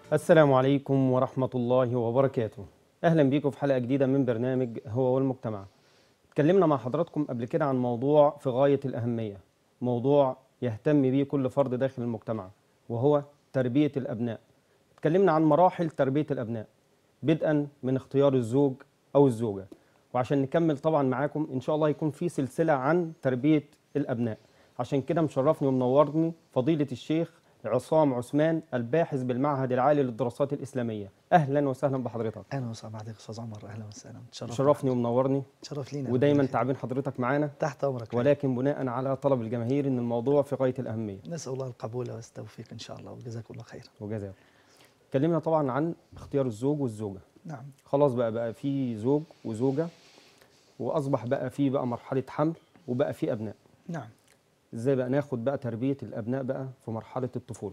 السلام عليكم ورحمة الله وبركاته أهلا بيكم في حلقة جديدة من برنامج هو والمجتمع اتكلمنا مع حضراتكم قبل كده عن موضوع في غاية الأهمية موضوع يهتم به كل فرد داخل المجتمع وهو تربية الأبناء اتكلمنا عن مراحل تربية الأبناء بدءا من اختيار الزوج أو الزوجة وعشان نكمل طبعا معاكم إن شاء الله يكون في سلسلة عن تربية الأبناء عشان كده مشرفني ومنورني فضيلة الشيخ عصام عثمان الباحث بالمعهد العالي للدراسات الإسلامية أهلا وسهلا بحضرتك اهلا وسهلا بحضرتك استاذ عمر اهلا وسهلا تشرف شرفني ومنورني تشرف لينا ودايما ربنا تعبين حضرتك معانا يخليك. تحت امرك ولكن بناء على طلب الجماهير ان الموضوع في غايه الاهميه نسال الله القبول والتوفيق ان شاء الله وجزاكم الله خير وجزاك اتكلمنا طبعا عن اختيار الزوج والزوجه نعم خلاص بقى بقى في زوج وزوجه واصبح بقى في بقى مرحله حمل وبقى في ابناء نعم ازاي بقى ناخد بقى تربيه الابناء بقى في مرحله الطفوله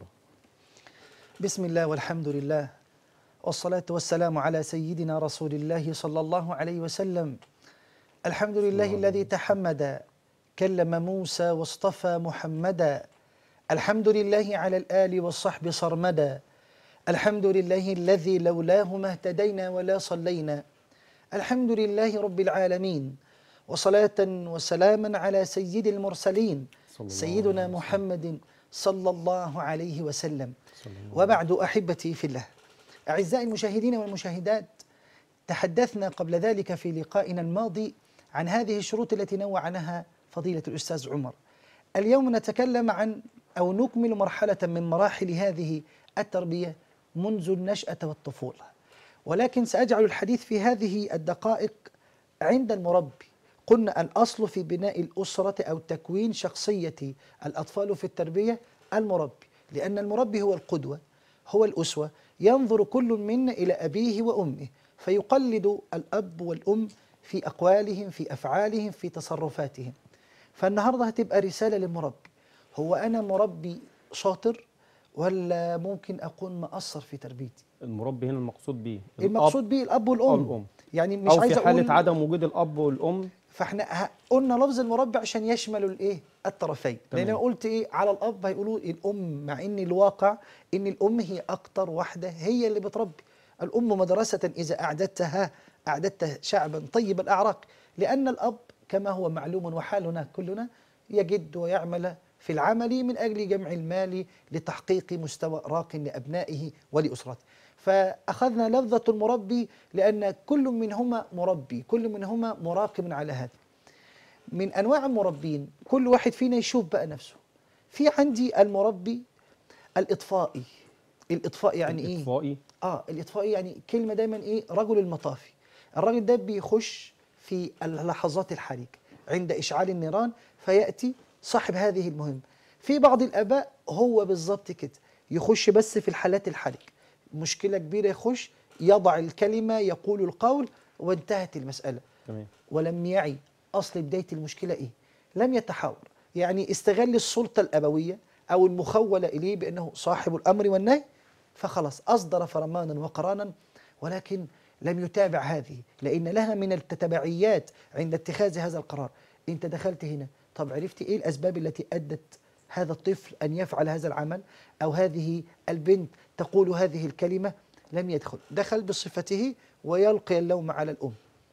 بسم الله والحمد لله والصلاة والسلام على سيدنا رسول الله صلى الله عليه وسلم الحمد لله الله الذي تحمد كلم موسى واصطفى محمدا الحمد لله على الآل والصحب صرمدا الحمد لله الذي لولاه ما اهتدينا ولا صلينا الحمد لله رب العالمين وصلاة وسلاما على سيد المرسلين صلى الله سيدنا عليه وسلم. محمد صلى الله عليه وسلم صلى الله وبعد احبتي في الله اعزائي المشاهدين والمشاهدات تحدثنا قبل ذلك في لقائنا الماضي عن هذه الشروط التي نوع عنها فضيله الاستاذ عمر اليوم نتكلم عن او نكمل مرحله من مراحل هذه التربيه منذ النشاه والطفوله ولكن ساجعل الحديث في هذه الدقائق عند المربي قلنا الاصل في بناء الاسره او تكوين شخصيه الاطفال في التربيه المربي لان المربي هو القدوه هو الاسوه ينظر كل منا الى ابيه وامه فيقلد الاب والام في اقوالهم في افعالهم في تصرفاتهم فالنهارده هتبقى رساله للمربي هو انا مربي شاطر ولا ممكن اكون مقصر في تربيتي المربي هنا المقصود بيه المقصود به الاب والام والأم. يعني مش او عايز في حاله أقول عدم وجود الاب والام فاحنا ه- قلنا لفظ المربي عشان يشمل الايه الطرفين لان تمام. لو قلت ايه على الاب هيقولوا الام مع ان الواقع ان الام هي اكتر واحده هي اللي بتربي الام مدرسه اذا اعددتها اعددت شعبا طيب الاعراق لان الاب كما هو معلوم وحالنا كلنا يجد ويعمل في العمل من اجل جمع المال لتحقيق مستوى راق لابنائه ولاسرته فاخذنا لفظه المربي لان كل منهما مربي كل منهما مراقب على هذا من انواع المربين كل واحد فينا يشوف بقى نفسه في عندي المربي الاطفائي الاطفاء يعني ايه الاطفائي اه الاطفائي يعني كلمه دايما ايه رجل المطافي الراجل ده بيخش في اللحظات الحرجه عند اشعال النيران فياتي صاحب هذه المهمه في بعض الاباء هو بالظبط كده يخش بس في الحالات الحرجه مشكله كبيره يخش يضع الكلمه يقول القول وانتهت المساله تمام ولم يعي اصل بدايه المشكله ايه لم يتحاور يعني استغل السلطه الابويه او المخوله اليه بانه صاحب الامر والنهي فخلاص اصدر فرمانا وقرانا ولكن لم يتابع هذه لان لها من التتبعيات عند اتخاذ هذا القرار انت دخلت هنا طب عرفت ايه الاسباب التي ادت هذا الطفل ان يفعل هذا العمل او هذه البنت تقول هذه الكلمه لم يدخل دخل بصفته ويلقي اللوم على الام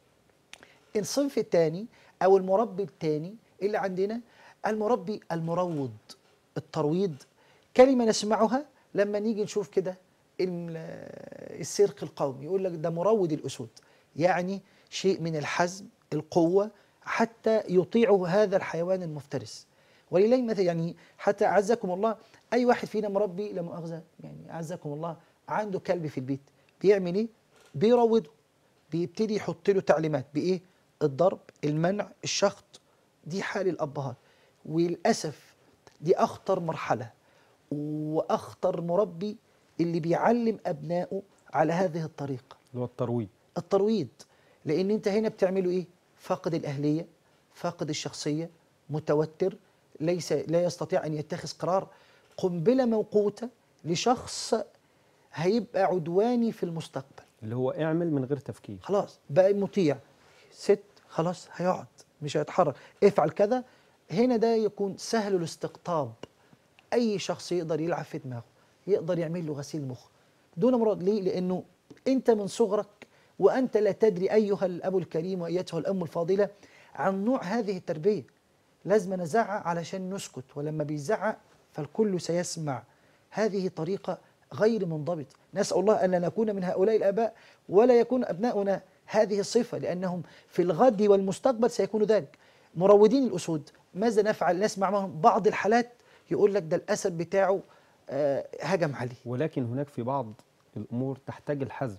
الصنف الثاني او المربي الثاني اللي عندنا المربي المروض الترويض كلمه نسمعها لما نيجي نشوف كده ال- السيرك القومي يقول لك ده مروض الاسود يعني شيء من الحزم القوه حتى يطيع هذا الحيوان المفترس ولله مثل يعني حتى اعزكم الله اي واحد فينا مربي لا مؤاخذه يعني اعزكم الله عنده كلب في البيت بيعمل ايه؟ بيروضه بيبتدي يحط له تعليمات بايه؟ الضرب، المنع، الشخط دي حال الابهات وللاسف دي اخطر مرحله واخطر مربي اللي بيعلم ابنائه على هذه الطريقه اللي هو الترويض الترويض لان انت هنا بتعمله ايه فاقد الاهليه فاقد الشخصيه متوتر ليس لا يستطيع ان يتخذ قرار قنبله موقوته لشخص هيبقى عدواني في المستقبل اللي هو اعمل من غير تفكير خلاص بقى مطيع ست خلاص هيقعد مش هيتحرك افعل كذا هنا ده يكون سهل الاستقطاب اي شخص يقدر يلعب في دماغه يقدر يعمل له غسيل مخ دون مراد ليه لانه انت من صغرك وانت لا تدري ايها الاب الكريم وايتها الام الفاضله عن نوع هذه التربيه لازم نزعق علشان نسكت ولما بيزعق فالكل سيسمع هذه طريقه غير منضبطه نسال الله ان لا نكون من هؤلاء الاباء ولا يكون ابناؤنا هذه الصفه لانهم في الغد والمستقبل سيكونوا ذلك مروضين الاسود ماذا نفعل نسمع معهم بعض الحالات يقول لك ده الاسد بتاعه آه، هجم عليه ولكن هناك في بعض الامور تحتاج الحزم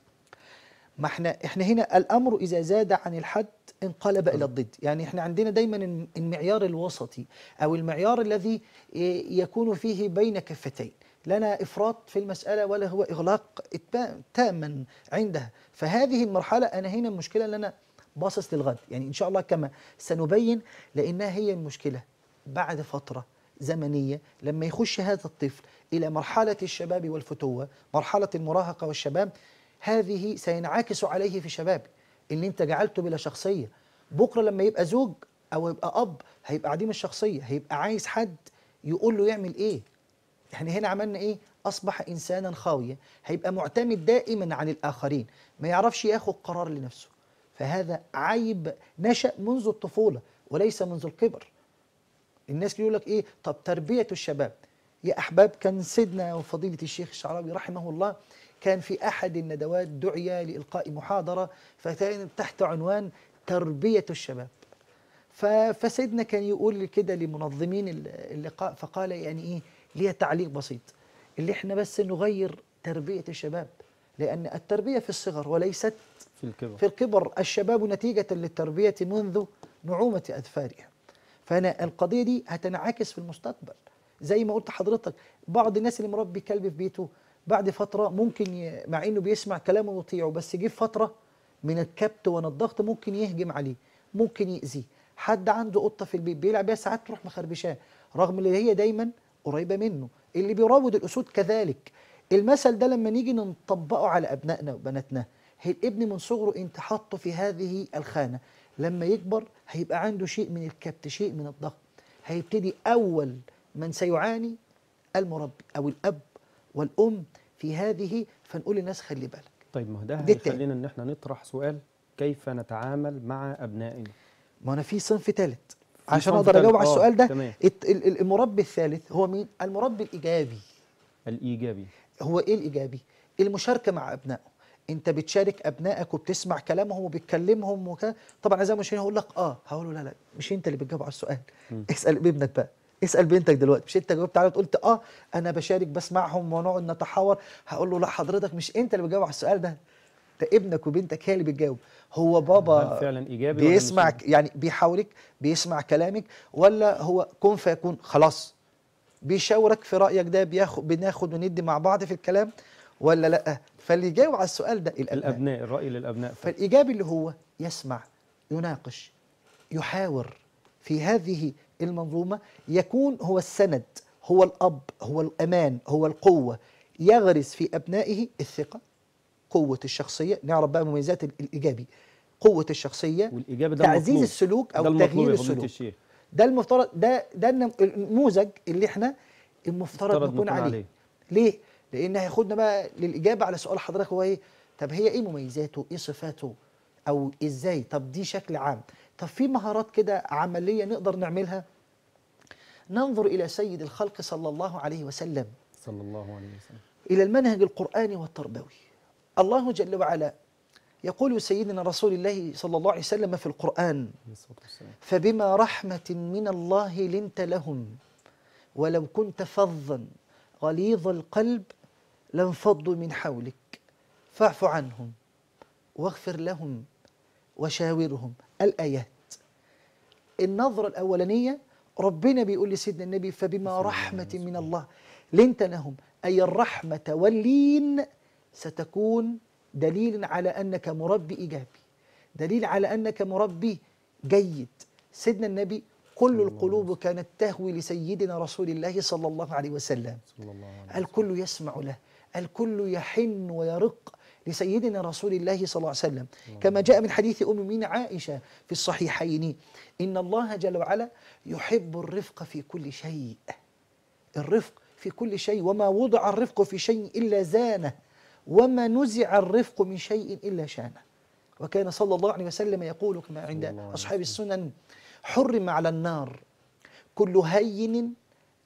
ما احنا احنا هنا الامر اذا زاد عن الحد انقلب الى الضد يعني احنا عندنا دايما الم- المعيار الوسطي او المعيار الذي ي- يكون فيه بين كفتين لنا افراط في المساله ولا هو اغلاق إتمام- تاما عندها فهذه المرحله انا هنا المشكله ان انا باصص للغد يعني ان شاء الله كما سنبين لانها هي المشكله بعد فتره زمنيه لما يخش هذا الطفل الى مرحله الشباب والفتوه مرحله المراهقه والشباب هذه سينعكس عليه في شبابه اللي انت جعلته بلا شخصيه بكره لما يبقى زوج او يبقى اب هيبقى عديم الشخصيه هيبقى عايز حد يقول له يعمل ايه احنا هنا عملنا ايه اصبح انسانا خاويا هيبقى معتمد دائما عن الاخرين ما يعرفش ياخد قرار لنفسه فهذا عيب نشا منذ الطفوله وليس منذ الكبر الناس يقول لك ايه طب تربيه الشباب يا احباب كان سيدنا وفضيله الشيخ الشعراوي رحمه الله كان في احد الندوات دعي لالقاء محاضره فكان تحت عنوان تربيه الشباب ف- فسيدنا كان يقول كده لمنظمين ال- اللقاء فقال يعني ايه ليه تعليق بسيط اللي احنا بس نغير تربيه الشباب لان التربيه في الصغر وليست في الكبر في الكبر الشباب نتيجة للتربية منذ نعومة أظفارها فأنا القضية دي هتنعكس في المستقبل زي ما قلت حضرتك بعض الناس اللي مربي كلب في بيته بعد فترة ممكن ي... مع إنه بيسمع كلامه ويطيعه بس يجي في فترة من الكبت ومن الضغط ممكن يهجم عليه ممكن يأذيه حد عنده قطة في البيت بيلعب بيها ساعات تروح مخربشاه رغم اللي هي دايما قريبة منه اللي بيراود الأسود كذلك المثل ده لما نيجي نطبقه على أبنائنا وبناتنا هي الابن من صغره انت حاطه في هذه الخانة لما يكبر هيبقى عنده شيء من الكبت شيء من الضغط هيبتدي أول من سيعاني المربي أو الأب والأم في هذه فنقول للناس خلي بالك طيب ما هو ده دي التاني. هيخلينا ان احنا نطرح سؤال كيف نتعامل مع ابنائنا ما أنا في صنف ثالث في عشان صنف أقدر تالت، أجاوب على آه، السؤال ده تمام. الت- ال- ال- المربي الثالث هو مين؟ المربي الإيجابي الايجابي هو ايه الايجابي المشاركه مع ابنائه انت بتشارك ابنائك وبتسمع كلامهم وبتكلمهم وكذا طبعا زي ما مش هقول لك اه هقول له لا لا مش انت اللي بتجاوب على السؤال مم. اسال ابنك بقى اسال بنتك دلوقتي مش انت جاوبت على قلت اه انا بشارك بسمعهم ونقعد نتحاور هقول له لا حضرتك مش انت اللي بتجاوب على السؤال ده ده ابنك وبنتك هي اللي بتجاوب هو بابا هل فعلا ايجابي ولا مش بيسمع إيجابي؟ يعني بيحاورك بيسمع كلامك ولا هو كن فيكون خلاص بيشاورك في رايك ده بياخد بناخد وندي مع بعض في الكلام ولا لا فاللي يجاوب على السؤال ده الابناء الابناء الراي للابناء فقط. فالايجابي اللي هو يسمع يناقش يحاور في هذه المنظومه يكون هو السند هو الاب هو الامان هو القوه يغرس في ابنائه الثقه قوه الشخصيه نعرف بقى مميزات ال- الايجابي قوه الشخصيه والايجابي ده تعزيز المطلوب. السلوك او ده المطلوب تغيير يا فضيلة السلوك الشيخ ده المفترض ده ده النم- النموذج اللي احنا المفترض مفترض نكون نكون عليه. عليه. ليه؟ لان هياخدنا بقى للاجابه على سؤال حضرتك هو ايه؟ طب هي ايه مميزاته؟ ايه صفاته؟ او ازاي؟ طب دي شكل عام. طب في مهارات كده عمليه نقدر نعملها؟ ننظر الى سيد الخلق صلى الله عليه وسلم صلى الله عليه وسلم الى المنهج القراني والتربوي. الله جل وعلا يقول سيدنا رسول الله صلى الله عليه وسلم في القران عليه الصلاه والسلام فبما رحمة من الله لنت لهم ولو كنت فظا غليظ القلب لانفضوا من حولك فاعف عنهم واغفر لهم وشاورهم الآيات النظرة الأولانية ربنا بيقول لسيدنا النبي فبما الله عليه رحمة وسلم. من الله لنت لهم أي الرحمة واللين ستكون دليل على أنك مربي إيجابي دليل على أنك مربي جيد سيدنا النبي كل صلى الله القلوب كانت تهوي لسيدنا رسول الله صلى الله عليه وسلم صلى الله عليه وسلم الكل يسمع له الكل يحن ويرق لسيدنا رسول الله صلى الله عليه وسلم كما جاء من حديث أم من عائشة في الصحيحين إن الله جل وعلا يحب الرفق في كل شيء الرفق في كل شيء وما وضع الرفق في شيء إلا زانه وما نزع الرفق من شيء إلا شانه وكان صلى الله عليه وسلم يقول كما عند الله عليه أصحاب السنن حرم على النار كل هين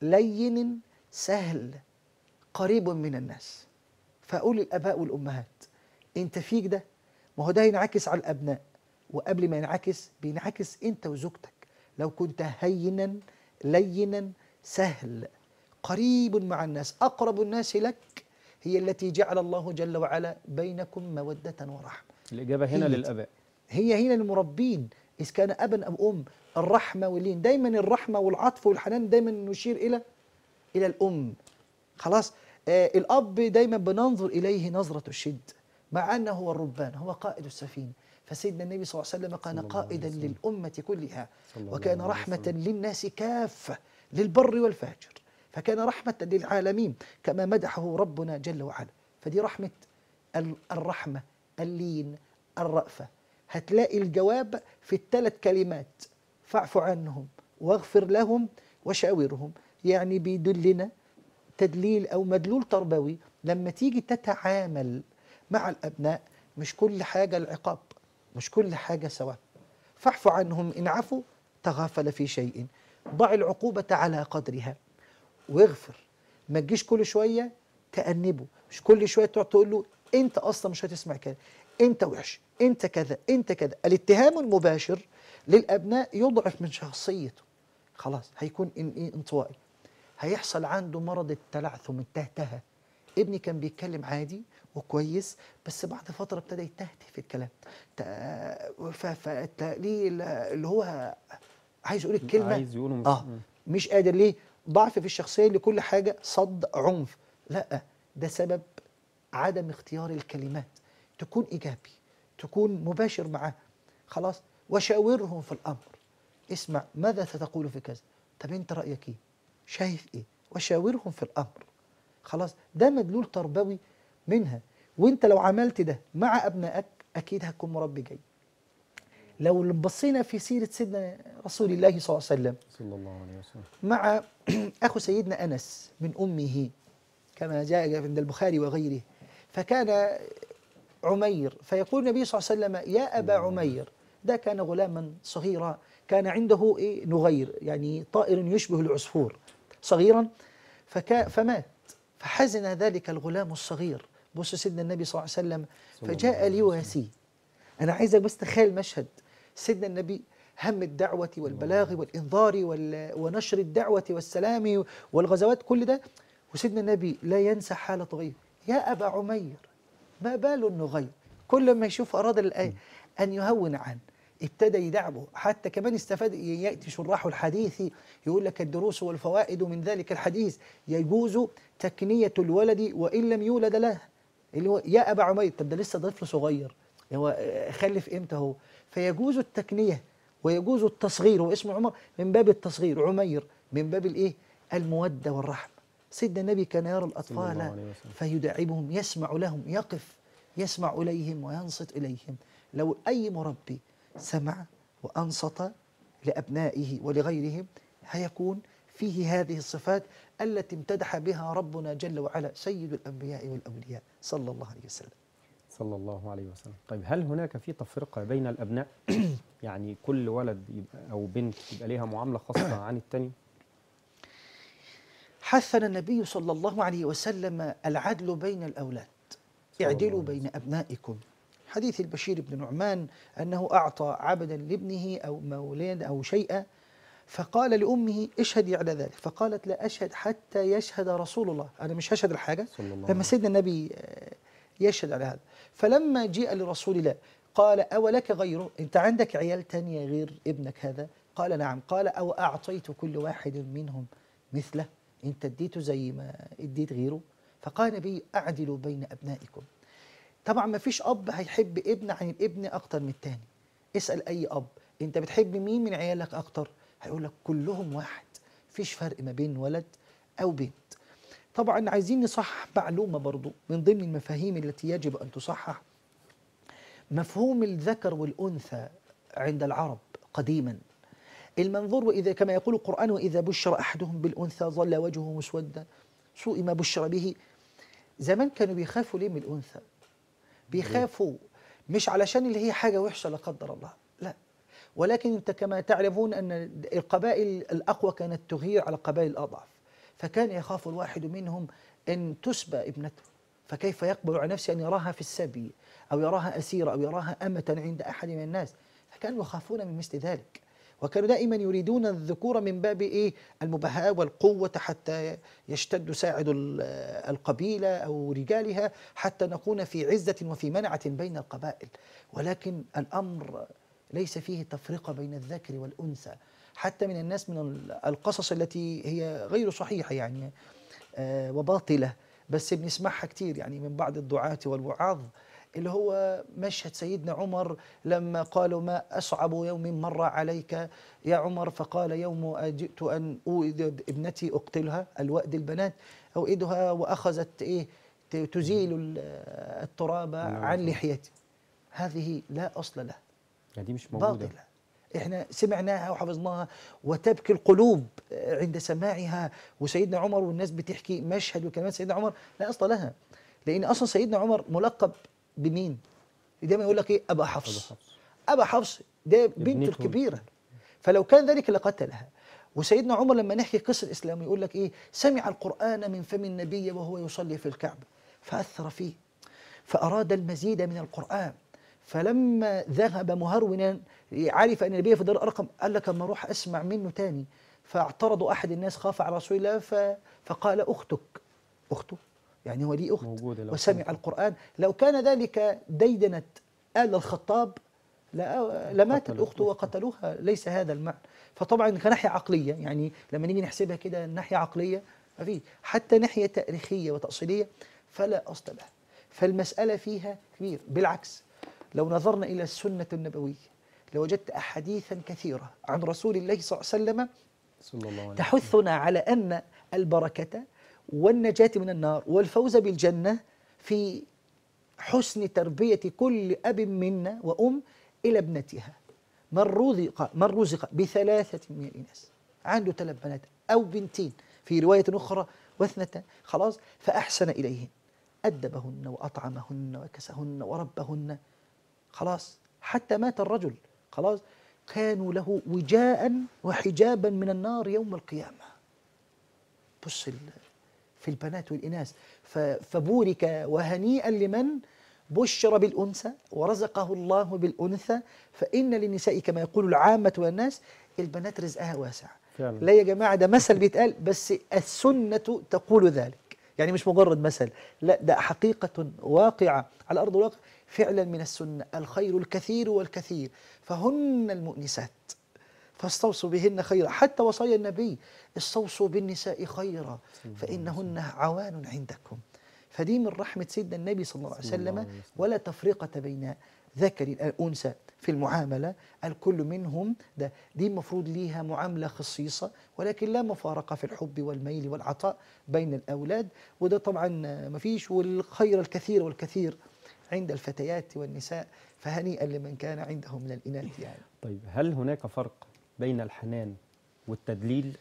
لين سهل قريب من الناس فأقول للآباء والأمهات أنت فيك ده ما هو ده ينعكس على الأبناء وقبل ما ينعكس بينعكس أنت وزوجتك لو كنت هينا لينا سهل قريب مع الناس أقرب الناس لك هي التي جعل الله جل وعلا بينكم مودة ورحمة الإجابة هنا هي دي. للآباء هي هنا المربين إذ كان أبا أو أم الرحمة واللين دايما الرحمة والعطف والحنان دايما نشير إلى إلى الأم خلاص آه الأب دايما بننظر إليه نظرة الشد مع أنه هو الربان هو قائد السفينة فسيدنا النبي صلى الله عليه وسلم كان صلى الله عليه قائدا وسلم. للأمة كلها صلى الله وكان عليه رحمة وسلم. للناس كافة للبر والفاجر فكان رحمة للعالمين كما مدحه ربنا جل وعلا فدي رحمة ال- الرحمة اللين الرأفة هتلاقي الجواب في الثلاث كلمات فاعف عنهم واغفر لهم وشاورهم يعني بيدلنا تدليل أو مدلول تربوي لما تيجي تتعامل مع الأبناء مش كل حاجة العقاب مش كل حاجة سواء فاعف عنهم إن عفوا تغافل في شيء ضع العقوبة على قدرها واغفر ما تجيش كل شوية تأنبه مش كل شوية تقعد تقول له أنت أصلا مش هتسمع كده أنت وحش أنت كذا أنت كذا الاتهام المباشر للأبناء يضعف من شخصيته خلاص هيكون إن- إن- انطوائي هيحصل عنده مرض التلعثم التهتهة ابني كان بيتكلم عادي وكويس بس بعد فترة ابتدى يتهته في الكلام تا- ف- فالتقليل اللي هو عايز يقول الكلمة عايز يقولوا مش- اه مم. مش قادر ليه ضعف في الشخصية لكل حاجة صد عنف لا ده سبب عدم اختيار الكلمات تكون إيجابي تكون مباشر معاه خلاص وشاورهم في الأمر اسمع ماذا ستقول في كذا طب انت رأيك ايه شايف ايه وشاورهم في الأمر خلاص ده مدلول تربوي منها وانت لو عملت ده مع أبنائك أكيد هتكون مربي جيد لو بصينا في سيرة سيدنا رسول الله صلى الله عليه وسلم صلى الله عليه وسلم مع أخو سيدنا أنس من أمه كما جاء عند البخاري وغيره فكان عمير فيقول النبي صلى الله عليه وسلم يا أبا عمير ده كان غلاما صغيرا كان عنده إيه نغير يعني طائر يشبه العصفور صغيرا فكا فمات فحزن ذلك الغلام الصغير بص سيدنا النبي صلى الله عليه وسلم صلى الله فجاء عليه لي واسيه أنا عايزك بس تخيل مشهد سيدنا النبي هم الدعوة والبلاغ والإنذار وال- ونشر الدعوة والسلام والغزوات كل ده وسيدنا النبي لا ينسى حالة غير يا أبا عمير ما بال النغير كل ما يشوف أراد الآية أن يهون عنه ابتدى يدعبه حتى كمان استفاد يأتي شراح الحديث يقول لك الدروس والفوائد من ذلك الحديث يجوز تكنية الولد وإن لم يولد له اللي هو يا أبا عمير طب ده لسه طفل صغير هو آه، خلف امتى هو فيجوز التكنية ويجوز التصغير هو اسمه عمر من باب التصغير عمير من باب الايه المودة والرحمة سيدنا النبي كان يرى صلى الله الأطفال عليه وسلم. فيداعبهم يسمع لهم يقف يسمع إليهم وينصت إليهم لو أي مربي سمع وأنصت لأبنائه ولغيرهم هيكون فيه هذه الصفات التي امتدح بها ربنا جل وعلا سيد الأنبياء والأولياء صلى الله عليه وسلم صلى الله عليه وسلم طيب هل هناك في تفرقة بين الأبناء يعني كل ولد يبقى أو بنت يبقى ليها معاملة خاصة عن التاني حثنا النبي صلى الله عليه وسلم العدل بين الأولاد صلى اعدلوا الله عليه بين أبنائكم حديث البشير بن نعمان أنه أعطى عبدا لابنه أو مولين أو شيئا فقال لأمه اشهدي على ذلك فقالت لا أشهد حتى يشهد رسول الله أنا مش هشهد الحاجة صلى الله لما عليه سيدنا النبي آه، يشهد على هذا فلما جاء لرسول الله قال أولك غيره أنت عندك عيال تانية غير ابنك هذا قال نعم قال أو أعطيت كل واحد منهم مثله أنت اديته زي ما اديت غيره فقال النبي أعدلوا بين أبنائكم طبعا ما فيش أب هيحب ابن عن الابن أكتر من التاني اسأل أي أب أنت بتحب مين من عيالك أكتر هيقول لك كلهم واحد فيش فرق ما بين ولد أو بنت طبعا عايزين نصحح معلومة برضو من ضمن المفاهيم التي يجب أن تصحح مفهوم الذكر والأنثى عند العرب قديما المنظور وإذا كما يقول القرآن وإذا بشر أحدهم بالأنثى ظل وجهه مسودا سوء ما بشر به زمان كانوا بيخافوا ليه من الانثى بيخافوا مش علشان اللي هي حاجه وحشه لا قدر الله لا ولكن انت كما تعلمون ان القبائل الاقوى كانت تغير على القبائل الاضعف فكان يخاف الواحد منهم ان تسبى ابنته فكيف يقبل على نفسه ان يراها في السبي او يراها اسيره او يراها امه عند احد من الناس فكانوا يخافون من مثل ذلك وكانوا دائما يريدون الذكور من باب ايه المباهاه والقوه حتى يشتد ساعد ال- القبيله او رجالها حتى نكون في عزه وفي منعه بين القبائل ولكن الامر ليس فيه تفرقه بين الذكر والانثى حتى من الناس من ال- القصص التي هي غير صحيحه يعني آه، وباطله بس بنسمعها كتير يعني من بعض الدعاة والوعاظ اللي هو مشهد سيدنا عمر لما قالوا ما أصعب يوم مر عليك يا عمر فقال يوم جئت أن أوئد ابنتي أقتلها الوأد البنات أوئدها وأخذت إيه ت- تزيل ال- التراب عن لحيتي هذه لا أصل لها يعني دي مش موجوده باطلة احنا سمعناها وحفظناها وتبكي القلوب عند سماعها وسيدنا عمر والناس بتحكي مشهد وكلمات سيدنا عمر لا اصل لها لان اصلا سيدنا عمر ملقب بمين؟ دايما يقول لك ايه ابا أبو حفص حفص. ابا حفص ده بنته ابنته. الكبيره فلو كان ذلك لقتلها وسيدنا عمر لما نحكي قصه الاسلام يقول لك ايه سمع القران من فم النبي وهو يصلي في الكعبه فاثر فيه فاراد المزيد من القران فلما ذهب مهرونا عرف ان النبي في دار الارقم قال لك اما اروح اسمع منه تاني فاعترضوا احد الناس خاف على رسول الله ف- فقال اختك اخته يعني هو ليه اخت موجودة لو وسمع كانت. القران لو كان ذلك ديدنه ال الخطاب لا لماتت قتلوا اخته وقتلوها ليس هذا المعنى فطبعا كناحيه عقليه يعني لما نيجي نحسبها كده ناحيه عقليه ما فيش حتى ناحيه تاريخيه وتاصيليه فلا اصل لها فالمساله فيها كبير بالعكس لو نظرنا الى السنه النبويه لوجدت احاديثا كثيره عن رسول الله صلى الله عليه وسلم صلى الله عليه وسلم تحثنا على ان البركه والنجاه من النار والفوز بالجنه في حسن تربيه كل اب منا وام الى ابنتها من رزق من رزق بثلاثه من الاناث عنده ثلاث بنات او بنتين في روايه اخرى واثنتان خلاص فاحسن اليهن ادبهن واطعمهن وكسهن وربهن خلاص حتى مات الرجل خلاص كانوا له وجاء وحجابا من النار يوم القيامة بص ال- في البنات والإناث ف- فبورك وهنيئا لمن بشر بالأنثى ورزقه الله بالأنثى فإن للنساء كما يقول العامة والناس البنات رزقها واسع فعلا. لا يا جماعة ده مثل بيتقال بس السنة تقول ذلك يعني مش مجرد مثل لا ده حقيقة واقعة على أرض الواقع فعلا من السنة الخير الكثير والكثير فهن المؤنسات فاستوصوا بهن خيرا حتى وصايا النبي استوصوا بالنساء خيرا فإنهن عوان عندكم فدي من رحمة سيدنا النبي صلى الله عليه صلى الله وسلم عليه وسلم. ولا تفرقة بين ذكر الأنثى في المعاملة الكل منهم ده دي المفروض ليها معاملة خصيصة ولكن لا مفارقة في الحب والميل والعطاء بين الأولاد وده طبعا مفيش والخير الكثير والكثير عند الفتيات والنساء فهنيئا لمن كان عنده من الإناث يعني طيب هل هناك فرق بين الحنان والتدليل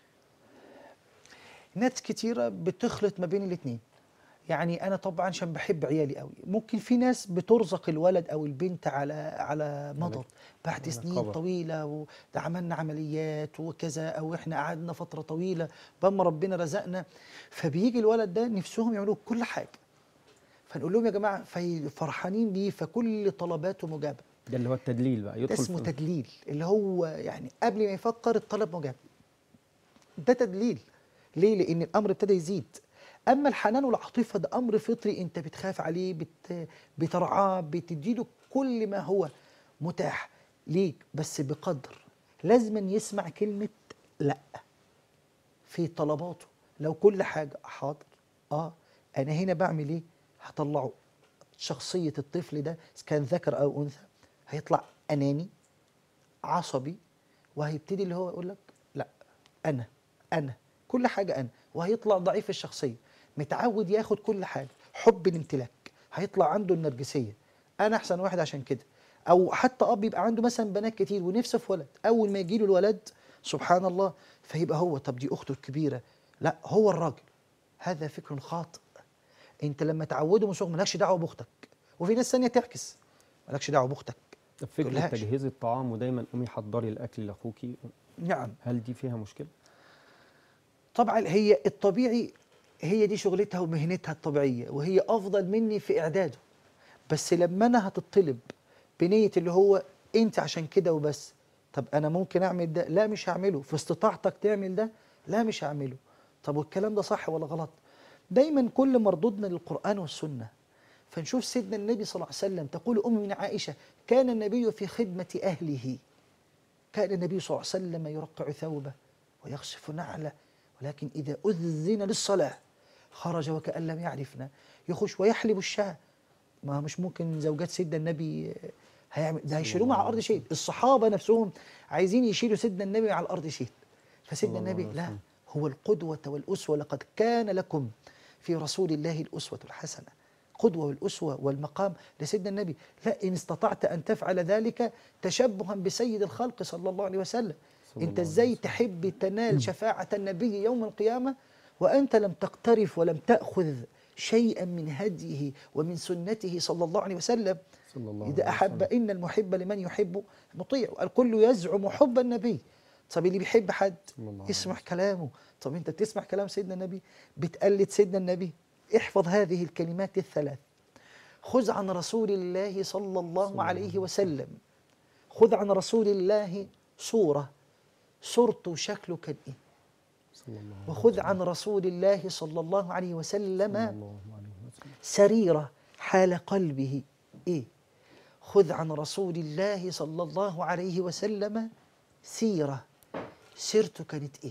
ناس كتيرة بتخلط ما بين الاثنين يعني انا طبعا عشان بحب عيالي قوي ممكن في ناس بترزق الولد او البنت على على مضض بعد على سنين كبر. طويله وده عملنا عمليات وكذا او احنا قعدنا فتره طويله بما ربنا رزقنا فبيجي الولد ده نفسهم يعملوا كل حاجه فنقول لهم يا جماعه في- فرحانين بيه فكل طلباته مجابه ده اللي هو التدليل بقى ده يدخل اسمه في تدليل اللي هو يعني قبل ما يفكر الطلب مجاب ده تدليل ليه لان الامر ابتدى يزيد اما الحنان والعاطفه ده امر فطري انت بتخاف عليه بت بترعاه بتديله كل ما هو متاح ليك بس بقدر لازما يسمع كلمه لا في طلباته لو كل حاجه حاضر اه انا هنا بعمل ايه هطلعه شخصيه الطفل ده إذا كان ذكر او انثى هيطلع اناني عصبي وهيبتدي اللي هو يقول لك لا انا انا كل حاجه انا وهيطلع ضعيف الشخصيه متعود ياخد كل حاجه حب الامتلاك هيطلع عنده النرجسيه انا احسن واحد عشان كده او حتى اب يبقى عنده مثلا بنات كتير ونفسه في ولد اول ما يجي له الولد سبحان الله فيبقى هو طب دي اخته الكبيره لا هو الراجل هذا فكر خاطئ انت لما تعوده من صغر مالكش دعوه باختك وفي ناس ثانيه تعكس مالكش دعوه باختك طب فكره تقولهاش. تجهيز الطعام ودايما قومي حضري الاكل لاخوكي نعم هل دي فيها مشكله طبعا هي الطبيعي هي دي شغلتها ومهنتها الطبيعيه وهي افضل مني في اعداده بس لما انا هتطلب بنيه اللي هو انت عشان كده وبس طب انا ممكن اعمل ده لا مش هعمله في استطاعتك تعمل ده لا مش هعمله طب والكلام ده صح ولا غلط دايما كل مردودنا للقران والسنه فنشوف سيدنا النبي صلى الله عليه وسلم تقول ام من عائشه كان النبي في خدمه اهله كان النبي صلى الله عليه وسلم يرقع ثوبه ويخسف نعله ولكن إذا أذن للصلاة خرج وكأن لم يعرفنا يخش ويحلب الشاة ما مش ممكن زوجات سيدنا النبي هيعمل ده هيشيلوه مع الأرض شيء الصحابة نفسهم عايزين يشيلوا سيدنا النبي على الأرض شيء فسيدنا صلى الله النبي عليه لا وسلم. هو القدوة والأسوة لقد كان لكم في رسول الله الأسوة الحسنة قدوة والأسوة والمقام لسيدنا النبي لا إن استطعت أن تفعل ذلك تشبها بسيد الخلق صلى الله عليه وسلم صلى أنت الله عليه إزاي وسلم. تحب تنال شفاعة النبي يوم القيامة وأنت لم تقترف ولم تأخذ شيئا من هديه ومن سنته صلى الله عليه وسلم صلى الله إذا عليه أحب وسلم. إن المحب لمن يحب مطيع الكل يزعم حب النبي طب اللي بيحب حد صلى الله عليه يسمع كلامه طب أنت بتسمع كلام سيدنا النبي بتقلد سيدنا النبي احفظ هذه الكلمات الثلاث خذ عن رسول الله صلى الله عليه وسلم خذ عن رسول الله صورة صورته وشكله كان إيه صلى الله عليه وخذ عن رسول الله صلى الله عليه وسلم صلى الله عليه وسلم سريرة حال قلبه إيه خذ عن رسول الله صلى الله عليه وسلم سيرة سيرته كانت إيه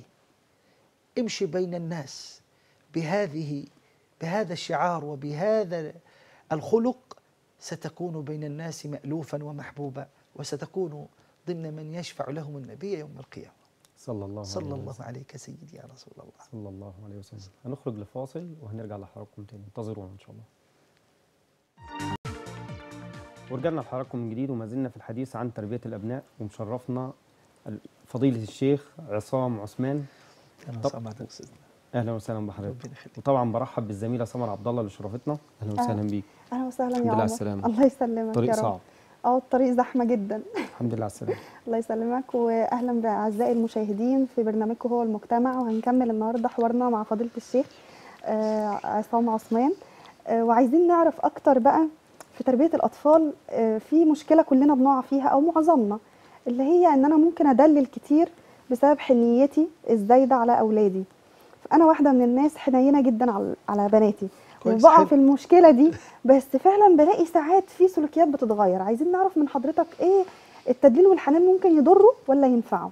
امشي بين الناس بهذه بهذا الشعار وبهذا الخلق ستكون بين الناس مألوفا ومحبوبا وستكون ضمن من يشفع لهم النبي يوم القيامة صلى الله صلى عليه الله وسلم. عليك سيدي يا رسول الله صلى الله عليه وسلم هنخرج لفاصل وهنرجع لحضراتكم تاني انتظرونا ان شاء الله ورجعنا لحضراتكم من جديد وما زلنا في الحديث عن تربيه الابناء ومشرفنا ال- فضيله الشيخ عصام عثمان أنا طب- سامعك أستاذ. اهلا وسهلا بحضرتك ربنا يخليك وطبعا برحب بالزميله سمر عبد الله اللي شرفتنا اهلا وسهلا بيك اهلا وسهلا الحمد يا لله على عمر السلامة. الله يسلمك طريق يا رب صعب اه الطريق زحمه جدا الحمد لله على السلامه الله يسلمك واهلا باعزائي المشاهدين في برنامجكم هو المجتمع وهنكمل النهارده حوارنا مع فضيله الشيخ آه، عصام عثمان آه، وعايزين نعرف اكتر بقى في تربيه الاطفال آه، في مشكله كلنا بنقع فيها او معظمنا اللي هي ان انا ممكن ادلل كتير بسبب حنيتي الزايده على اولادي انا واحده من الناس حنينه جدا على على بناتي كويس، وبقع حلو. في المشكله دي بس فعلا بلاقي ساعات في سلوكيات بتتغير عايزين نعرف من حضرتك ايه التدليل والحنان ممكن يضروا ولا ينفعوا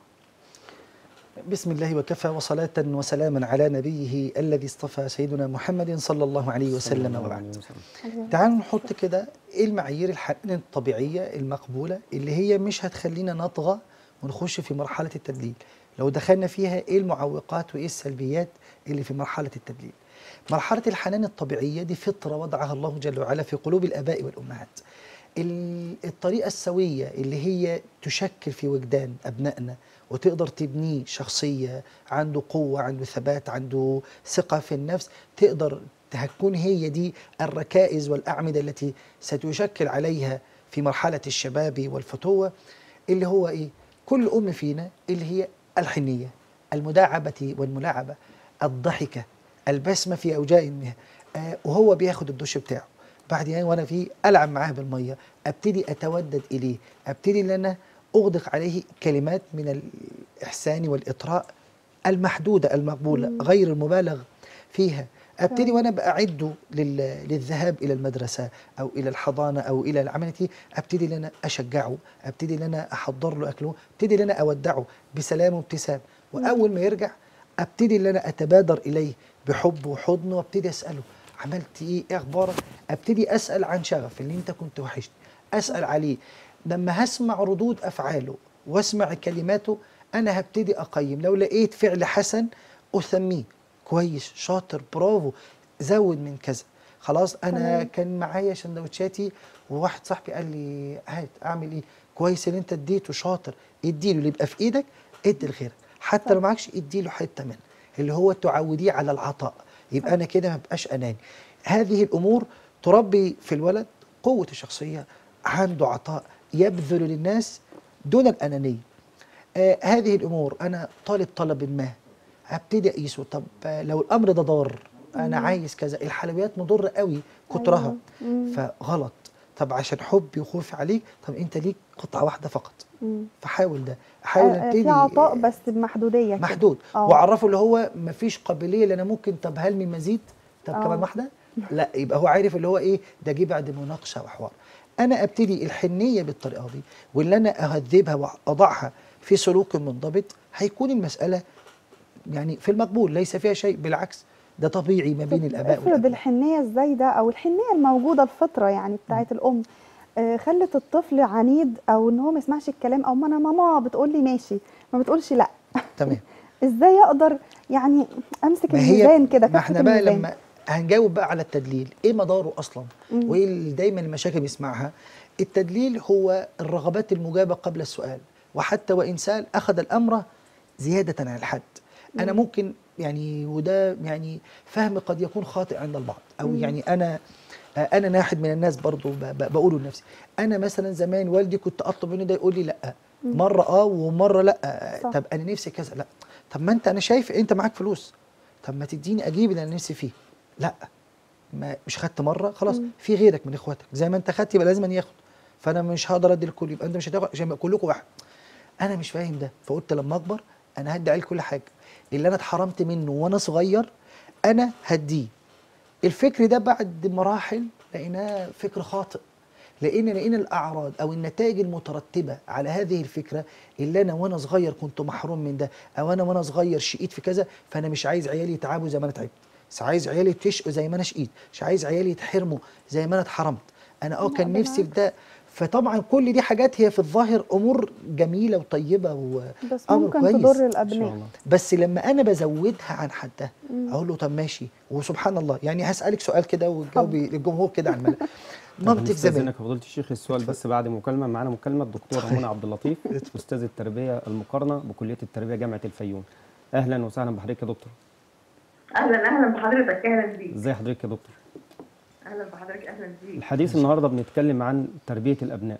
بسم الله وكفى وصلاة وسلاما على نبيه الذي اصطفى سيدنا محمد صلى الله عليه صلى وسلم الله وبعد عليه وسلم. تعالوا نحط كده ايه المعايير الحنان الطبيعية المقبولة اللي هي مش هتخلينا نطغى ونخش في مرحلة التدليل لو دخلنا فيها ايه المعوقات وايه السلبيات اللي في مرحلة التدليل مرحلة الحنان الطبيعية دي فطرة وضعها الله جل وعلا في قلوب الآباء والأمهات ال- الطريقة السوية اللي هي تشكل في وجدان أبنائنا وتقدر تبنيه شخصية عنده قوة عنده ثبات عنده ثقة في النفس تقدر هتكون هي دي الركائز والأعمدة التي ستشكل عليها في مرحلة الشباب والفتوة اللي هو إيه كل أم فينا اللي هي الحنية المداعبة والملاعبة الضحكة البسمة في أوجاء المياه آه وهو بياخد الدش بتاعه بعد يعني وانا في العب معاه بالميه ابتدي اتودد اليه ابتدي ان انا اغدق عليه كلمات من الاحسان والاطراء المحدوده المقبوله مم. غير المبالغ فيها ابتدي تمام. وانا باعده لل- للذهاب الى المدرسه او الى الحضانه او الى العمل ابتدي ان انا اشجعه ابتدي ان انا احضر له اكله ابتدي ان انا اودعه بسلام وابتسام واول ما يرجع ابتدي ان انا اتبادر اليه بحب وحضن وابتدي اساله عملت ايه ايه اخبارك ابتدي اسال عن شغف اللي انت كنت وحشني اسال عليه لما هسمع ردود افعاله واسمع كلماته انا هبتدي اقيم لو لقيت فعل حسن اسميه كويس شاطر برافو زود من كذا خلاص انا تمام. كان معايا سندوتشاتي وواحد صاحبي قال لي هات اعمل ايه كويس اللي انت اديته شاطر اديله اللي يبقى في ايدك ادي لغيرك حتى لو معكش اديله حته منه اللي هو تعوديه على العطاء يبقى انا كده ما بقاش اناني هذه الامور تربي في الولد قوه الشخصيه عنده عطاء يبذل للناس دون الانانيه آه هذه الامور انا طالب طلب ما هبتدي اقيسه طب آه، لو الامر ده ضار انا عايز كذا الحلويات مضره قوي كترها مم. فغلط طب عشان حبي وخوفي عليك طب انت ليك قطعه واحده فقط مم. فحاول ده احاول آه، آه، ابتدي في عطاء بس بمحدوديه كده. محدود آه. واعرفه اللي هو مفيش قابليه اللي انا ممكن طب هل من مزيد طب آه. كمان واحده لا يبقى هو عارف اللي هو ايه ده جه بعد مناقشه وحوار انا ابتدي الحنيه بالطريقه دي واللي انا اهذبها واضعها في سلوك منضبط هيكون المساله يعني في المقبول ليس فيها شيء بالعكس ده طبيعي ما بين طب الاباء افرض والابناء الحنيه الزايده او الحنيه الموجوده الفطره يعني بتاعت الام آه، خلت الطفل عنيد او ان هو ما يسمعش الكلام او ما انا ماما بتقول لي ماشي ما بتقولش لا تمام ازاي اقدر يعني امسك ما هي الميزان كده ما كفة احنا بقى الميزان. لما هنجاوب بقى على التدليل ايه مداره اصلا مم. وايه اللي دايما المشاكل بنسمعها التدليل هو الرغبات المجابه قبل السؤال وحتى وان سال اخذ الامر زياده عن الحد انا ممكن يعني وده يعني فهم قد يكون خاطئ عند البعض او مم. يعني انا انا ناحد من الناس برضو ب- ب- بقوله لنفسي انا مثلا زمان والدي كنت اطلب منه ده يقول لي لا مره اه ومره لا صح. طب انا نفسي كذا لا طب ما انت انا شايف انت معاك فلوس طب ما تديني اجيب اللي انا نفسي فيه لا ما مش خدت مره خلاص مم. في غيرك من اخواتك زي ما انت خدت يبقى لازم ياخد فانا مش هقدر ادي الكل يبقى انت مش هتاخد عشان يبقى كلكم واحد انا مش فاهم ده فقلت لما اكبر انا هدي عليه كل حاجه اللي انا اتحرمت منه وانا صغير انا هديه الفكر ده بعد مراحل لقيناه فكر خاطئ لان لقينا الاعراض او النتائج المترتبه على هذه الفكره اللي انا وانا صغير كنت محروم من ده او انا وانا صغير شقيت في كذا فانا مش عايز عيالي يتعبوا زي ما انا تعبت مش عايز عيالي يتشقوا زي ما انا شقيت مش عايز عيالي يتحرموا زي ما انا اتحرمت انا اه لا، كان نفسي في بالعكس. ده فطبعا كل دي حاجات هي في الظاهر امور جميله وطيبه و بس أمر ممكن كويس. تضر ان شاء الابناء الله بس لما انا بزودها عن حدها مم. اقول له طب ماشي وسبحان الله يعني هسالك سؤال كده وتجاوبي للجمهور كده على الملأ مامتك زمان استاذنك فضيله الشيخ السؤال بس بعد مكالمه معانا مكالمه الدكتوره منى عبد اللطيف استاذ التربيه المقارنه بكليه التربيه جامعه الفيوم اهلا وسهلا بحضرتك يا دكتور اهلا اهلا بحضرتك اهلا بيك ازي حضرتك يا دكتور اهلا بحضرتك اهلا بيك الحديث النهارده بنتكلم عن تربيه الابناء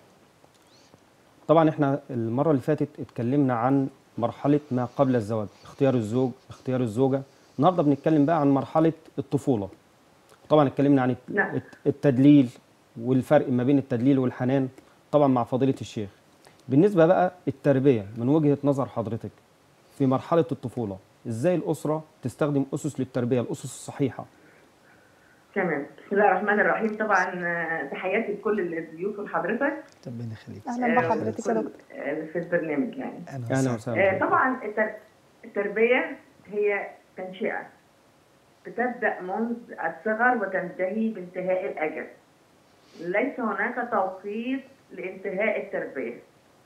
طبعا احنا المره اللي فاتت اتكلمنا عن مرحله ما قبل الزواج اختيار الزوج اختيار الزوجه النهارده بنتكلم بقى عن مرحله الطفوله طبعا اتكلمنا عن الت- نعم. الت- التدليل والفرق ما بين التدليل والحنان طبعا مع فضيله الشيخ بالنسبه بقى التربيه من وجهه نظر حضرتك في مرحله الطفوله ازاي الاسره تستخدم اسس للتربيه الاسس الصحيحه تمام بسم الله الرحمن الرحيم طبعا آه، تحياتي لكل الضيوف وحضرتك ربنا يخليك اهلا بحضرتك يا كل- دكتور آه، في البرنامج يعني اهلا اهلا وسهلا وسهلا آه، طبعا التر- التربيه هي تنشئه بتبدا منذ الصغر وتنتهي بانتهاء الاجل ليس هناك توقيت لانتهاء التربيه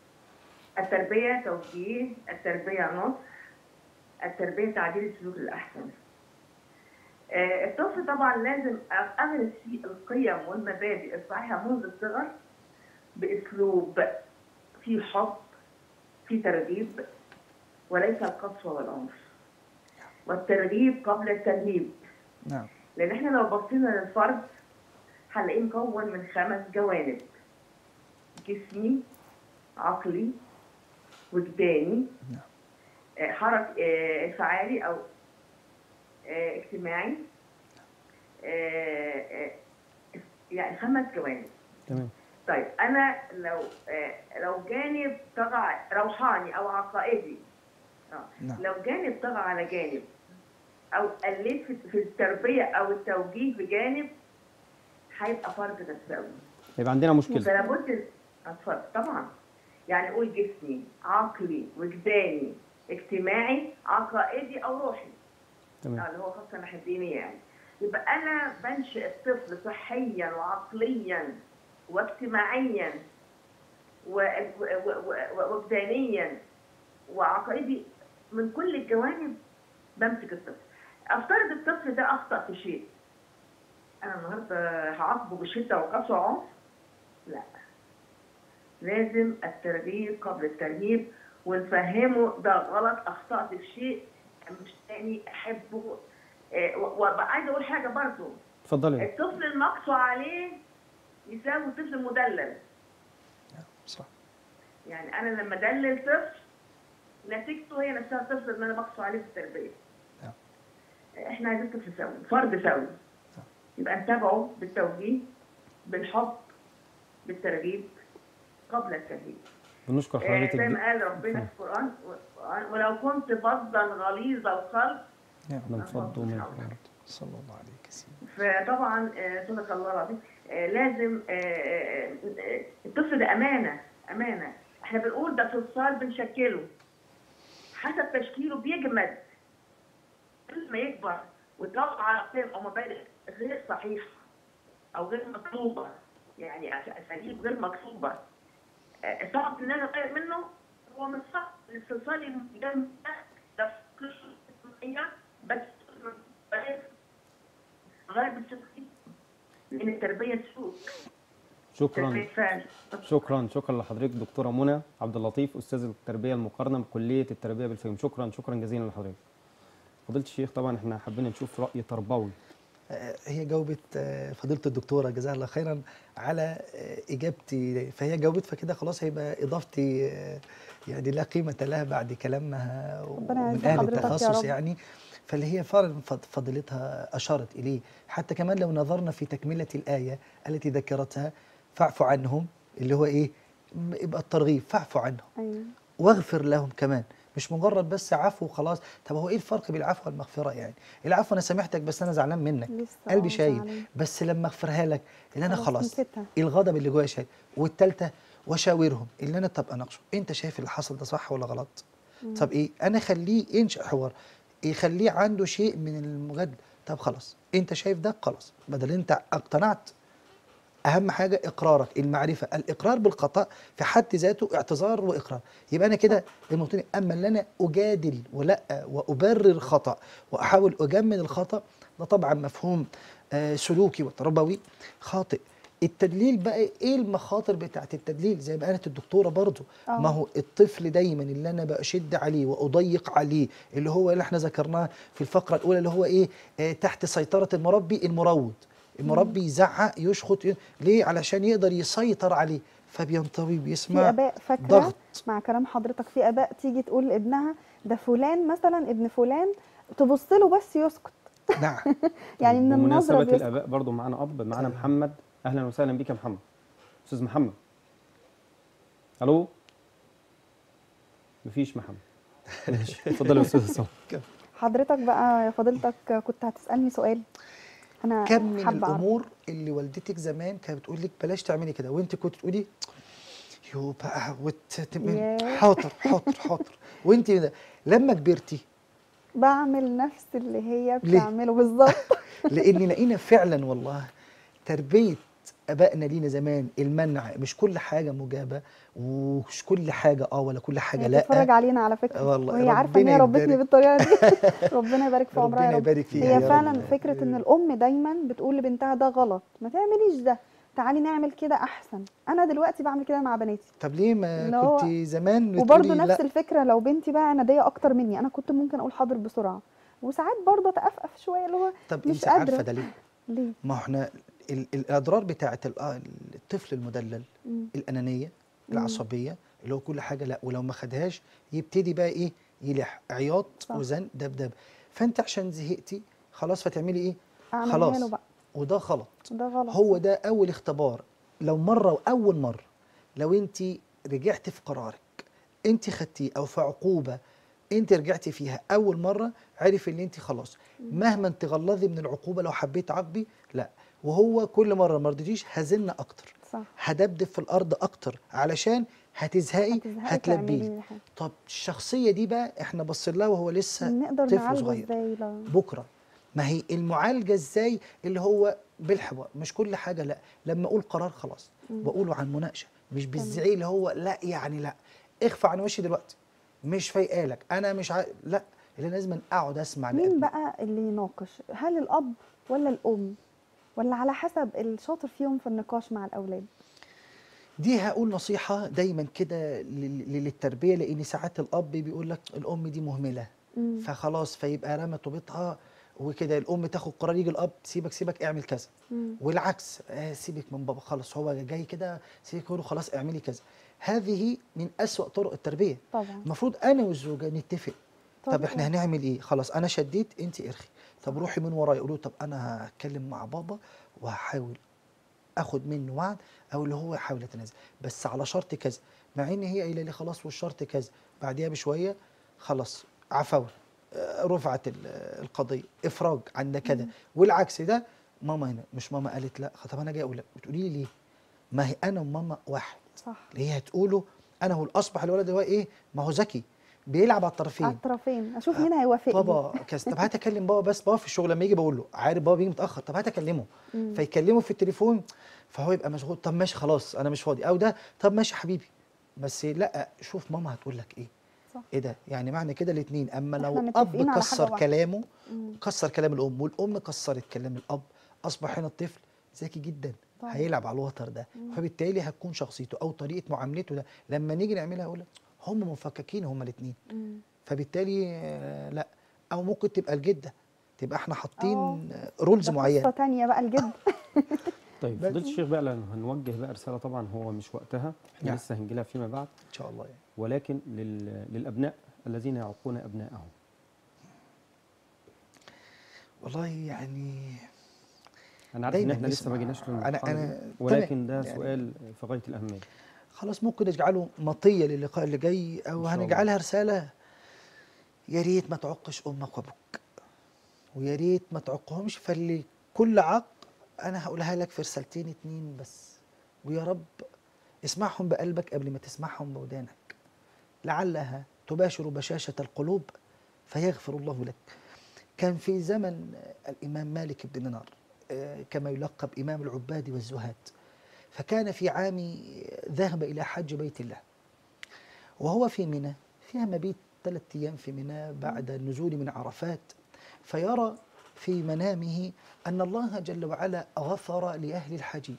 التربيه توجيه التربيه نصح التربيه تعديل السلوك للاحسن آه، الطفل طبعا لازم اغرس فيه القيم والمبادئ الصحيحه منذ الصغر باسلوب فيه حب فيه ترغيب وليس القسوه والعنف والترغيب قبل الترهيب نعم لان احنا لو بصينا للفرد هنلاقيه مكون من خمس جوانب جسمي عقلي وجداني نعم. آه، حرك آه، انفعالي او آه، اجتماعي آه، آه، يعني خمس جوانب تمام طيب انا لو آه، لو جانب طغى روحاني او عقائدي آه، نعم. لو جانب طغى على جانب او قلت في- في التربيه او التوجيه بجانب هيبقى فرد تساوي يبقى عندنا مشكله فلا بد اتفضل طبعا يعني قول جسمي عقلي وجداني اجتماعي عقائدي او روحي تمام اللي هو خاصه الناحيه الدينيه يعني يبقى انا بنشئ الطفل صحيا وعقليا واجتماعيا و- و- و- و- وجدانيا وعقائدي من كل الجوانب بمسك الطفل افترض الطفل ده اخطا في شيء انا النهارده هعاقبه بشده وقسوه وعنف لا لازم الترغيب قبل الترهيب ونفهمه ده غلط اخطات في شيء مش تاني احبه آه، و- وعايزه اقول حاجه برضو اتفضلي الطفل المقسو عليه يساوي طفل مدلل صح يعني انا لما ادلل طفل نتيجته هي نفسها الطفل اللي انا بقسو عليه في التربيه نعم. احنا عايزين طفل سوي فرد سوي يبقى نتابعه بالتوجيه بالحب بالترغيب قبل التهديد بنشكر آه، حضرتك زي جدا. ما قال ربنا في القران و- ولو كنت فظا غليظ القلب نعم من فضل من صلى الله عليك يا سيدي فطبعا آه، صدق الله العظيم آه، لازم آه، آه، آه، الطفل ده امانه امانه احنا بنقول ده فصال بنشكله حسب تشكيله بيجمد كل ما يكبر ويطلع على قيم او مبادئ غير صحيحه او غير مطلوبه يعني أس- اساليب غير مطلوبه آه، صعب ان انا اغير منه هو مش صعب الفصال الجمد ده قصه معينة، بس غير بالتدخين لان التربيه سلوك شكرا تربيه فعل شكرا شكرا لحضرتك دكتوره منى عبد اللطيف استاذ التربيه المقارنه بكليه التربيه بالفهم شكرا شكرا جزيلا لحضرتك فضيله الشيخ طبعا احنا حابين نشوف راي تربوي آه، هي جاوبت آه، فضيلة الدكتورة جزاها الله خيرا على آه، إجابتي فهي جاوبت فكده خلاص هيبقى إضافتي آه، يعني لا قيمة لها بعد كلامها ربنا ومن يعز أهل حضرتك يا التخصص رب. يعني فاللي هي فعلا فض- فضيلتها أشارت إليه حتى كمان لو نظرنا في تكملة الآية التي ذكرتها فاعفوا عنهم اللي هو إيه م- يبقى الترغيب فاعفوا عنهم ايوه واغفر لهم كمان مش مجرد بس عفو وخلاص طب هو ايه الفرق بين العفو والمغفره يعني العفو انا سامحتك بس انا زعلان منك لسه قلبي آه، شايل زعلان. بس لما اغفرها لك اللي انا خلاص خلاص نسيتها. الغضب اللي جوايا شايل والثالثه وشاورهم اللي انا طب اناقشه انت شايف اللي حصل ده صح ولا غلط طب ايه انا خليه ينشا حوار يخليه عنده شيء من المجد طب خلاص انت شايف ده خلاص بدل انت اقتنعت اهم حاجه اقرارك المعرفه الاقرار بالخطا في حد ذاته اعتذار واقرار يبقى انا كده المقتنع اما اللي انا اجادل ولا وابرر خطا واحاول اجمل الخطا ده طبعا مفهوم آه سلوكي وتربوي خاطئ التدليل بقى ايه المخاطر بتاعت التدليل زي ما قالت الدكتوره برضو آه. ما هو الطفل دايما اللي انا بشد عليه واضيق عليه اللي هو اللي احنا ذكرناه في الفقره الاولى اللي هو ايه آه تحت سيطره المربي المروض المربي يزعق يشخط ي- ليه علشان يقدر يسيطر عليه فبينطوي في بيسمع اباء فاكره ضغط مع كلام حضرتك في اباء تيجي تقول لابنها ده فلان مثلا ابن فلان تبص له بس يسكت نعم يعني من بمناسبة النظره بيسكت الآباء برضو معانا أب معانا محمد أهلا وسهلا بك يا محمد أستاذ محمد ألو مفيش محمد ماشي اتفضل يا أستاذ عصام حضرتك بقى يا فضيلتك كنت هتسالني سؤال انا كم من حابة أعرف. الامور اللي والدتك زمان كانت بتقول لك بلاش تعملي كده وانت كنت تقولي يو بقى وت... ياه. حاضر حاضر حاضر وانت ده. لما كبرتي بعمل نفس اللي هي ليه؟ بتعمله بالظبط لان لقينا فعلا والله تربيه ابائنا لينا زمان المنع مش كل حاجه مجابه ومش كل حاجه اه ولا كل حاجه هي لا بتتفرج علينا على فكره والله وهي عارفه ان ربنا هي ربتني يبارك. بالطريقه دي ربنا يبارك في عمرها يا ربنا رب يبارك فيها هي يا فعلا رب. فكره ان الام دايما بتقول لبنتها ده غلط ما تعمليش ده تعالي نعمل كده احسن انا دلوقتي بعمل كده مع بناتي طب ليه ما اللي هو- كنت زمان وبرده بتقولي نفس لا الفكره لو بنتي بقى نديه اكتر مني انا كنت ممكن اقول حاضر بسرعه وساعات برضه اتأفأف شويه اللي هو طب مش انت عارفه قادرة. ده ليه؟ ليه ما احنا ال- ال- الاضرار بتاعه ال- آه الطفل المدلل مم. الانانيه العصبيه اللي هو كل حاجه لا ولو ما خدهاش يبتدي بقى ايه يلح عياط صح. وزن دبدب فانت عشان زهقتي خلاص فتعملي ايه اعملها خلاص له بقى وده غلط ده غلط هو ده اول اختبار لو مره واول مره لو انت رجعتي في قرارك انت خدتيه او في عقوبه انت رجعتي فيها اول مره عرف ان انت خلاص مهما تغلظي من العقوبه لو حبيت عاقبي لا وهو كل مره ما رضيتيش هزن اكتر صح هدبدب في الارض اكتر علشان هتزهقي هتزهقي هتلبيه تعملي حاجة. طب الشخصيه دي بقى احنا بصين لها وهو لسه نقدر طفل نعالجه صغير ازاي لا بكره ما هي المعالجه ازاي اللي هو بالحوار مش كل حاجه لا لما اقول قرار خلاص بقوله عن مناقشه مش بالزعيق اللي هو لا يعني لا اخفى عن وشي دلوقتي مش فايقالك انا مش ع... لا اللي لازم اقعد اسمع مين لقلبي. بقى اللي يناقش هل الاب ولا الام ولا على حسب الشاطر فيهم في النقاش مع الاولاد دي هقول نصيحه دايما كده لل- للتربيه لان ساعات الاب بيقول لك الام دي مهمله مم. فخلاص فيبقى رمى طوبتها وكده الام تاخد قرار يجي الاب سيبك سيبك اعمل كذا مم. والعكس آه سيبك من بابا خلاص هو جاي كده سيبك يقول له خلاص اعملي كذا هذه من أسوأ طرق التربيه طبعا المفروض انا والزوجه نتفق طب طبعاً. احنا هنعمل ايه خلاص انا شديت انت ارخي طب روحي من ورايا يقولوا طب انا هتكلم مع بابا وهحاول اخد منه وعد او اللي هو يحاول يتنازل بس على شرط كذا مع ان هي قايله لي خلاص والشرط كذا بعديها بشويه خلاص عفوا آه، رفعت ال- القضيه افراج عند كذا والعكس ده ماما هنا مش ماما قالت لا طب انا جاي اقول لك بتقولي لي ليه ما هي انا وماما واحد صح اللي هي هتقوله انا هو الاصبح الولد هو ايه ما هو ذكي بيلعب على الطرفين على الطرفين اشوف آه، مين هيوافقني بابا كذا طب هات اكلم بابا بس بابا في الشغل لما يجي بقول له عارف بابا بيجي متاخر طب هات اكلمه مم. فيكلمه في التليفون فهو يبقى مشغول طب ماشي خلاص انا مش فاضي او ده طب ماشي حبيبي بس لا شوف ماما هتقول لك ايه صح. ايه ده يعني معنى كده الاثنين اما لو إحنا اب متفقين على حاجة كسر واحدة. كلامه مم. كسر كلام الام والام كسرت كلام الاب اصبح هنا الطفل ذكي جدا طبعا. هيلعب على الوتر ده فبالتالي هتكون شخصيته او طريقه معاملته ده لما نيجي نعملها اقول لك هم مفككين هم الاثنين مم. فبالتالي آه، لا او ممكن تبقى الجده تبقى احنا آه. حاطين رولز ده معينه قصه تانية بقى الجد طيب بس- فضيله الشيخ بقى لأن هنوجه بقى رساله طبعا هو مش وقتها احنا نعم. لسه هنجي فيما بعد ان شاء الله يعني. ولكن لل... للابناء الذين يعقون ابنائهم والله يعني انا عارف ان دايماً احنا لسه ما نسمع- جيناش أنا- للمرحله أنا دي، تمام، ولكن ده يعني- سؤال في غايه الاهميه خلاص ممكن نجعله مطيه للقاء اللي جاي او إن شاء الله. هنجعلها رساله يا ريت ما تعقش امك وابوك ويا ريت ما تعقهمش فاللي كل عق انا هقولها لك في رسالتين اتنين بس ويا رب اسمعهم بقلبك قبل ما تسمعهم بودانك لعلها تباشر بشاشه القلوب فيغفر الله لك كان في زمن الامام مالك بن دينار آه، كما يلقب امام العباد والزهاد فكان في عام ذهب إلى حج بيت الله وهو في منى فيها مبيت ثلاثة أيام في منى بعد النزول من عرفات فيرى في منامه أن الله جل وعلا غفر لأهل الحجيج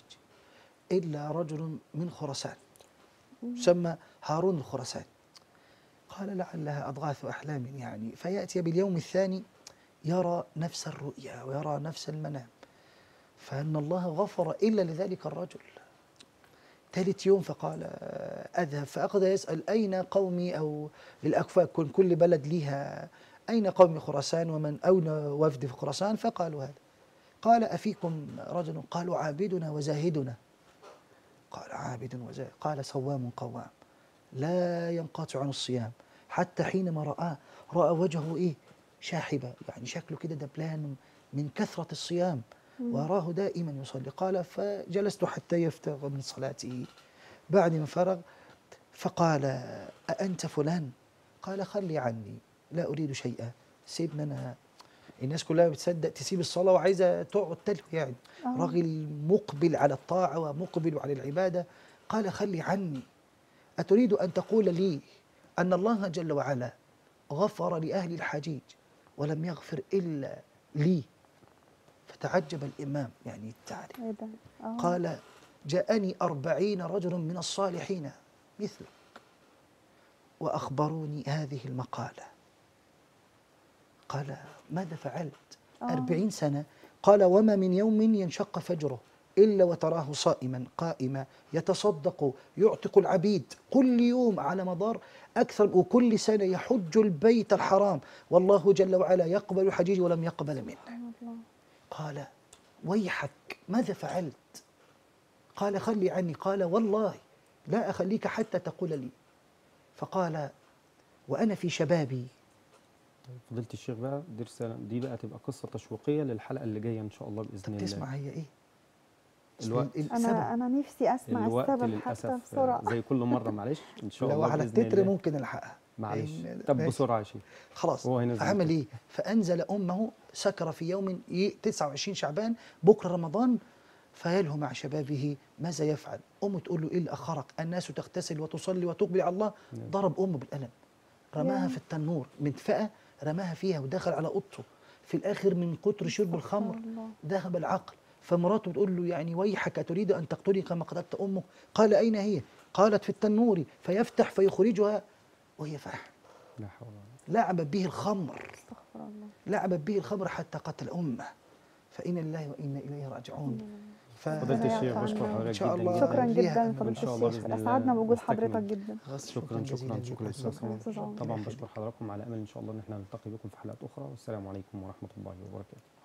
إلا رجل من خراسان يسمى هارون الخراسان قال لعلها أضغاث أحلام يعني فيأتي باليوم الثاني يرى نفس الرؤيا ويرى نفس المنام فأن الله غفر إلا لذلك الرجل ثالث يوم فقال آه، أذهب فأخذ يسأل أين قومي أو الأكفاء كل كل بلد لها أين قوم خراسان ومن أين وفد في خراسان فقالوا هذا قال أفيكم رجل قالوا عابدنا وزاهدنا قال عابد وزاهد قال صوام قوام لا ينقطع عن الصيام حتى حينما رآه رأى وجهه إيه شاحبة يعني شكله كده دبلان من كثرة الصيام وأراه دائما يصلي قال فجلست حتى يفتغ من صلاته بعد ما فرغ فقال أأنت فلان قال خلي عني لا أريد شيئا سيبنا أنا الناس كلها بتصدق تسيب الصلاة وعايزة تقعد تلهو يعني آه. راجل مقبل على الطاعة ومقبل على العبادة قال خلي عني أتريد أن تقول لي أن الله جل وعلا غفر لأهل الحجيج ولم يغفر إلا لي فتعجب الإمام يعني التعريف ايه ده آه. قال جاءني أربعين رجل من الصالحين مثلك وأخبروني هذه المقالة قال ماذا فعلت آه. أربعين سنة قال وما من يوم ينشق فجره إلا وتراه صائما قائما يتصدق يعتق العبيد كل يوم على مدار أكثر وكل سنة يحج البيت الحرام والله جل وعلا يقبل الحجيج ولم يقبل منه سبحان الله قال ويحك ماذا فعلت قال خلي عني قال والله لا أخليك حتى تقول لي فقال وأنا في شبابي فضيله الشيخ بقى دي رساله دي بقى تبقى قصه تشويقيه للحلقه اللي جايه ان شاء الله باذن طب الله تسمع هي إيه الوقت. السبب انا انا نفسي اسمع الوقت السبب حتى للاسف بسرعه زي كل مره معلش ان شاء لو الله على باذن التتر الله ممكن نلحقها معلش لأن- طب ماشي. بسرعه يا شيخ خلاص هو هينزل فعمل كده. ايه فانزل امه سكر في يوم ي- 29 شعبان بكره رمضان فيلهو مع شبابه ماذا يفعل امه تقول له ايه اللي اخرك الناس تغتسل وتصلي وتقبل على الله نعم. ضرب امه بالقلم رماها ياه. في التنور من فئه رماها فيها ودخل على اوضته في الاخر من كتر شرب استغفر الخمر الله. ذهب العقل فمراته بتقول له يعني ويحك تريد ان تقتلي كما قتلت امك قال اين هي قالت في التنور فيفتح فيخرجها وهي فحم لا حول ولا قوة. لعب به الخمر استغفر شاء الله لعبت به الخمر حتى قتل أمه فإنا لله وإنا إليه راجعون ف... فضيلة ربنا الشيخ يعفو بشكر عنا. حضرتك إن شاء جدا الله. جدا. شكرا ليها جدا أمل. إن شاء الله فضيله الشيخ بإذن الله اسعدنا بوجود نستكمل. حضرتك جدا شكرا جزيلا شكرا لك. شكرا أستاذ شكرا عمر. أستاذ عمر. طبعا بشكر حضراتكم على امل ان شاء الله ان احنا نلتقي بكم في حلقات اخرى والسلام عليكم ورحمه الله وبركاته